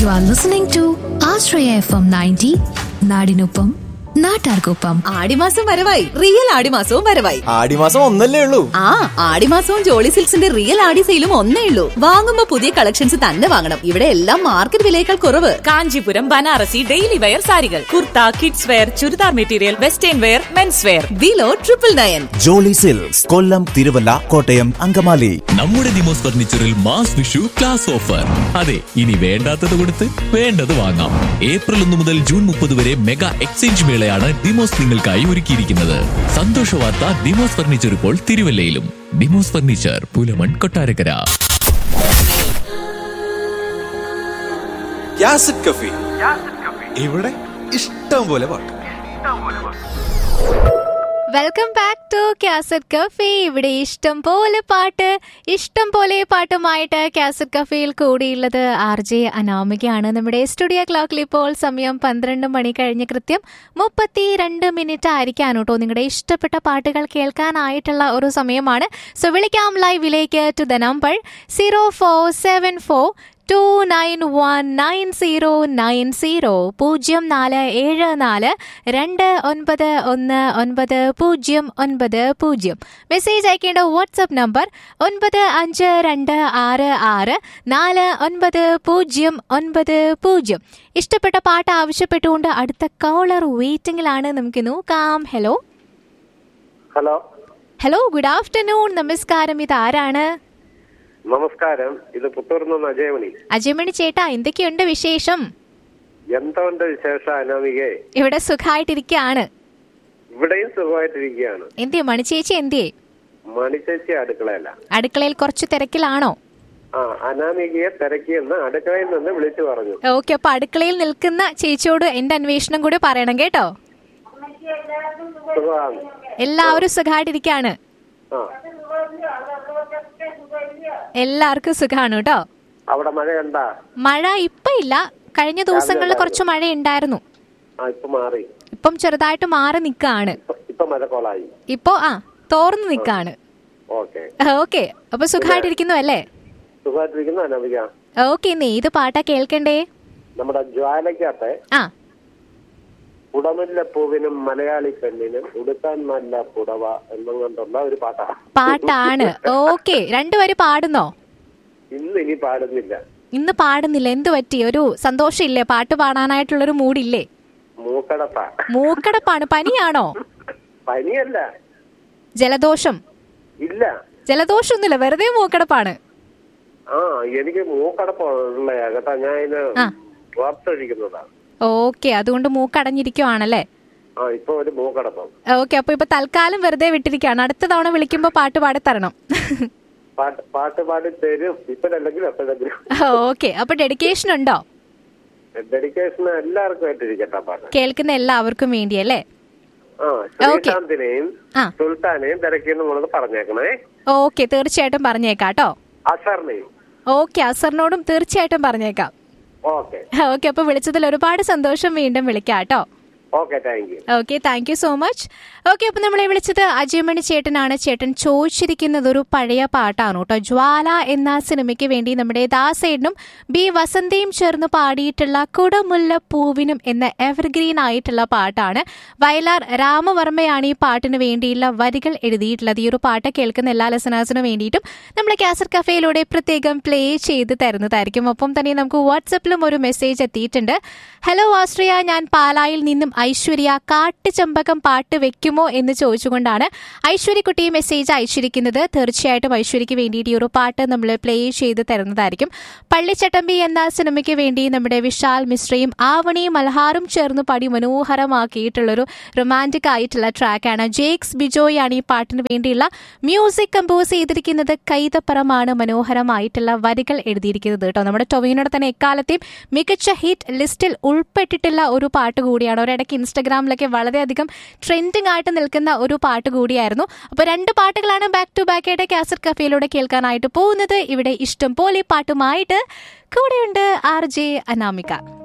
You are listening to Ashraya FM 90, നാടിനൊപ്പം നാട്ടാർക്കൊപ്പം ആടിമാസം വരവായി റിയൽ ആടിമാസവും വരവായി ആടിമാസം ഒന്നല്ലേ ഉള്ളൂ ആ ആടിമാസവും ജോളി സിൽക്സിന്റെ റിയൽ ആടി സെയിലും ഒന്നേ ഉള്ളൂ വാങ്ങുമ്പോ പുതിയ കളക്ഷൻസ് തന്നെ വാങ്ങണം ഇവിടെ എല്ലാം മാർക്കറ്റ് വിലയേക്കാൾ കുറവ് കാഞ്ചീപുരം ബനാറസി ഡെയിലി വെയർ സാരികൾ kurta kids wear churidar material western wear mens wear below triple nine Jolly silks Kollam Thiruvalla Kottayam Angamaly നമ്മുടെ ദിമോസ് ഫർണിച്ചറിൽ മാസ് വിഷു ക്ലാസ് ഓഫർ അതെ ഇനി വേണ്ടാത്തത് കൊടുത്ത് വേണ്ടത് വാങ്ങാം ഏപ്രിൽ ഒന്ന് മുതൽ ജൂൺ മുപ്പത് വരെ മെഗാ എക്സ്ചേഞ്ച് മേളയാണ് ഡിമോസ് നിങ്ങൾക്കായി ഒരുക്കിയിരിക്കുന്നത് സന്തോഷ വാർത്ത ഡിമോസ് ഫർണിച്ചർ ഇപ്പോൾ തിരുവല്ലയിലും ഡിമോസ് ഫർണിച്ചർ പുലമൺ കൊട്ടാരക്കര യാസിഡ് കഫി ഇവിടെ ഇഷ്ടം പോലെ പാട്ട് welcome back to cassette cafe ഇവിടെ ഇഷ്ടം പോലെ പാട്ട് ഇഷ്ടം പോലെ പാട്ടുമായിട്ട് കാസറ്റ് കഫേയിൽ കൂടിയുള്ളത് ആർ ജെ അനാമികയാണ് നമ്മുടെ സ്റ്റുഡിയോ ക്ലോക്കിൽ ഇപ്പോൾ സമയം പന്ത്രണ്ട് മണി കഴിഞ്ഞ് കൃത്യം മുപ്പത്തി രണ്ട് മിനിറ്റ് ആയിരിക്കാണ് കേട്ടോ നിങ്ങളുടെ ഇഷ്ടപ്പെട്ട പാട്ടുകൾ കേൾക്കാനായിട്ടുള്ള ഒരു സമയമാണ് സോ വിളിക്കാം ലൈവിലേക്ക് to the number zero four seven four two nine one nine zero nine zero പൂജ്യം നാല് ഏഴ് നാല് രണ്ട് ഒൻപത് ഒന്ന് ഒൻപത് പൂജ്യം ഒൻപത് പൂജ്യം മെസ്സേജ് അയക്കേണ്ട വാട്സപ്പ് നമ്പർ ഒൻപത് അഞ്ച് രണ്ട് ആറ് ആറ് നാല് ഒൻപത് പൂജ്യം ഒൻപത് പൂജ്യം ഇഷ്ടപ്പെട്ട പാട്ട് ആവശ്യപ്പെട്ടുകൊണ്ട് അടുത്ത കോളർ വെയിറ്റിംഗിലാണ് നമുക്ക് നോക്കാം hello hello hello good afternoon നമസ്കാരം ഇത് ആരാണ് നമസ്കാരം ഇത് പുത്തൂർന്ന് നിന്ന് അജയമണി അജയമണി ചേട്ടാ എന്തൊക്കെയുണ്ട് വിശേഷം എന്തുകൊണ്ട് വിശേഷ അനാമികെ ഇവിടെ സുഖമായിട്ടിരിക്കുകയാണ് ഇവിടെയും സുഖമായിട്ടിരിക്കുകയാണ് എന്തിയെ മണിച്ചേച്ചി എന്തിയെ മണിച്ചേച്ചി അടുക്കളയല്ല അടുക്കളയിൽ കുറച്ച് തിരക്കിലാണോ ആ അനാമികയെ തിരക്കിയെന്ന് അടുക്കളയിൽ നിന്ന് വിളിച്ചു പറഞ്ഞു ഓക്കെ അപ്പൊ അടുക്കളയിൽ നിൽക്കുന്ന ചേച്ചിയോട് എന്റെ അന്വേഷണം കൂടി പറയണം കേട്ടോ സുഖമാണ് എല്ലാവരും സുഖമായിട്ടിരിക്കാണ് ആ എല്ലാവർക്കും സുഖമാണ് കേട്ടോ അവിടെ മഴ കണ്ടാ മഴ ഇപ്പൊ ഇല്ല കഴിഞ്ഞ ദിവസങ്ങളിൽ കുറച്ച് മഴ ഉണ്ടായിരുന്നു ആ ഇപ്പൊ മാറി ഇപ്പം ചെറുതായിട്ട് മാറി നിൽക്കാണ് ഇപ്പൊ- ഇപ്പൊ മഴ കോളായി ഇപ്പോ ആ തോർന്നു നിൽക്കാണ് ഓക്കെ ഓക്കെ അപ്പൊ സുഖമായിട്ടിരിക്കുന്നു അല്ലേ സുഖമായിട്ടിരിക്കുന്നു അനാമിക ഓക്കെ ഇന്ന് ഏത് പാട്ടാ കേൾക്കണ്ടേ നമ്മുടെ ജ്വാലയ്ക്കകത്തെ ആ ഉടമുല്ല പൂവിനും മലയാളി പെണ്ണിനും ഉടുക്കാൻ നല്ല പുടവ എന്നും കൊണ്ടുള്ള ഒരു പാട്ടാണ് പാട്ടാണ് ഓക്കെ രണ്ടുപേര് പാടുന്നോ ഇന്ന് ഇനി പാടുന്നില്ല ഇന്ന് പാടുന്നില്ല എന്ത് പറ്റി ഒരു സന്തോഷമില്ലേ പാട്ട് പാടാനായിട്ടുള്ളൊരു മൂഡില്ലേ മൂക്കടപ്പ മൂക്കടപ്പാണ് പനിയാണോ പനിയല്ല ജലദോഷം ഇല്ല ജലദോഷമൊന്നുമില്ല വെറുതെ മൂക്കടപ്പാണ് ആ എനിക്ക് മൂക്കടപ്പുള്ള കേട്ടാ ഞാൻ ഇതിന് ആ. ഡ്രോപ്സ് കഴിക്കുന്നതാ ഓക്കെ അതുകൊണ്ട് മൂക്കടഞ്ഞിരിക്കുവാണല്ലേ ആ ഇപ്പൊ ഒരു മൂക്കടപ്പം ഓക്കെ അപ്പൊ ഇപ്പൊ തൽക്കാലം വെറുതെ വിട്ടിരിക്കുകയാണ് അടുത്ത തവണ വിളിക്കുമ്പോ പാട്ട് പാടി തരണം പാട്ട് പാട്ട് പാടി തരും ഇപ്പഴല്ലെങ്കിലും എപ്പോഴെങ്കിലും ഓക്കെ അപ്പൊ ഡെഡിക്കേഷൻ ഉണ്ടോ ഡെഡിക്കേഷൻ എല്ലാവർക്കും ആയിട്ടിരിക്കട്ടെ ആ പാട്ട് കേൾക്കുന്ന എല്ലാവർക്കും വേണ്ടിയല്ലേ ആ ശ്രീശാന്തിനെയും ആ. സുൽത്താനെയും തിരക്കിയെന്ന് നമ്മളത് പറഞ്ഞേക്കണേ ഓക്കെ തീർച്ചയായിട്ടും പറഞ്ഞേക്കാം കേട്ടോ അസറിനെയും ഓക്കെ അസറിനോടും തീർച്ചയായിട്ടും പറഞ്ഞേക്കാം ഓക്കെ ഓക്കെ അപ്പൊ വിളിച്ചതിൽ ഒരുപാട് സന്തോഷം വീണ്ടും വിളിക്കാം കേട്ടോ okay thank you okay thank you so much okay അപ്പൊ നമ്മളെ വിളിച്ചത് അജയമണി ചേട്ടനാണ് ചേട്ടൻ ചോദിച്ചിരിക്കുന്നത് ഒരു പഴയ പാട്ടാണ് കേട്ടോ ജ്വാല എന്ന സിനിമയ്ക്ക് വേണ്ടി നമ്മുടെ ദാസേട്ടനും ബി വസന്തയും ചേർന്ന് പാടിയിട്ടുള്ള കുടമുല്ല പൂവിനും എന്ന എവർഗ്രീൻ ആയിട്ടുള്ള പാട്ടാണ് വയലാർ രാമവർമ്മയാണ് ഈ പാട്ടിന് വേണ്ടിയുള്ള വരികൾ എഴുതിയിട്ടുള്ളത് ഈ ഒരു പാട്ട് കേൾക്കുന്ന എല്ലാ ലെസനേഴ്സിനും വേണ്ടിയിട്ടും നമ്മുടെ കാസർ കഫേയിലൂടെ പ്രത്യേകം പ്ലേ ചെയ്ത് തരുന്നതായിരിക്കും ഒപ്പം തന്നെ നമുക്ക് വാട്സപ്പിലും ഒരു മെസ്സേജ് എത്തിയിട്ടുണ്ട് ഹലോ ആശ്രയ ഞാൻ പാലായിൽ നിന്നും ഐശ്വര്യ കാട്ടുചമ്പകം പാട്ട് വെക്കുമോ എന്ന് ചോദിച്ചുകൊണ്ടാണ് ഐശ്വര്യക്കുട്ടി മെസ്സേജ് അയച്ചിരിക്കുന്നത് തീർച്ചയായിട്ടും ഐശ്വര്യയ്ക്ക് വേണ്ടിയിട്ട് ഈ ഒരു പാട്ട് നമ്മൾ പ്ലേ ചെയ്ത് തരുന്നതായിരിക്കും പള്ളിച്ചട്ടമ്പി എന്ന സിനിമയ്ക്ക് വേണ്ടി നമ്മുടെ വിശാൽ മിശ്രയും ആവണിയും മൽഹാറും ചേർന്ന് പാടി മനോഹരമാക്കിയിട്ടുള്ളൊരു റൊമാൻറ്റിക് ആയിട്ടുള്ള ട്രാക്കാണ് ജേക്സ് ബിജോയ് ആണ് ഈ പാട്ടിന് വേണ്ടിയുള്ള മ്യൂസിക് കമ്പോസ് ചെയ്തിരിക്കുന്നത് കൈതപ്പുറമാണ് മനോഹരമായിട്ടുള്ള വരികൾ എഴുതിയിരിക്കുന്നത് കേട്ടോ നമ്മുടെ ടൊവിനോടെ തന്നെ എക്കാലത്തെയും മികച്ച ഹിറ്റ് ലിസ്റ്റിൽ ഉൾപ്പെട്ടിട്ടുള്ള ഒരു പാട്ട് കൂടിയാണ് ഒരിടയ്ക്ക് ഇൻസ്റ്റഗ്രാമിലൊക്കെ വളരെയധികം ട്രെൻഡിങ് ആയിട്ട് നിൽക്കുന്ന ഒരു പാട്ട് കൂടിയായിരുന്നു അപ്പോൾ രണ്ട് പാട്ടുകളാണ് ബാക്ക് ടു ബാക്ക് ആയിട്ട് കാസറ്റ് കഫേയിലൂടെ കേൾക്കാനായിട്ട് പോകുന്നത് ഇവിടെ ഇഷ്ടം പോലെ പാട്ടുമായിട്ട് കൂടെയുണ്ട് ആർ ജെ അനാമിക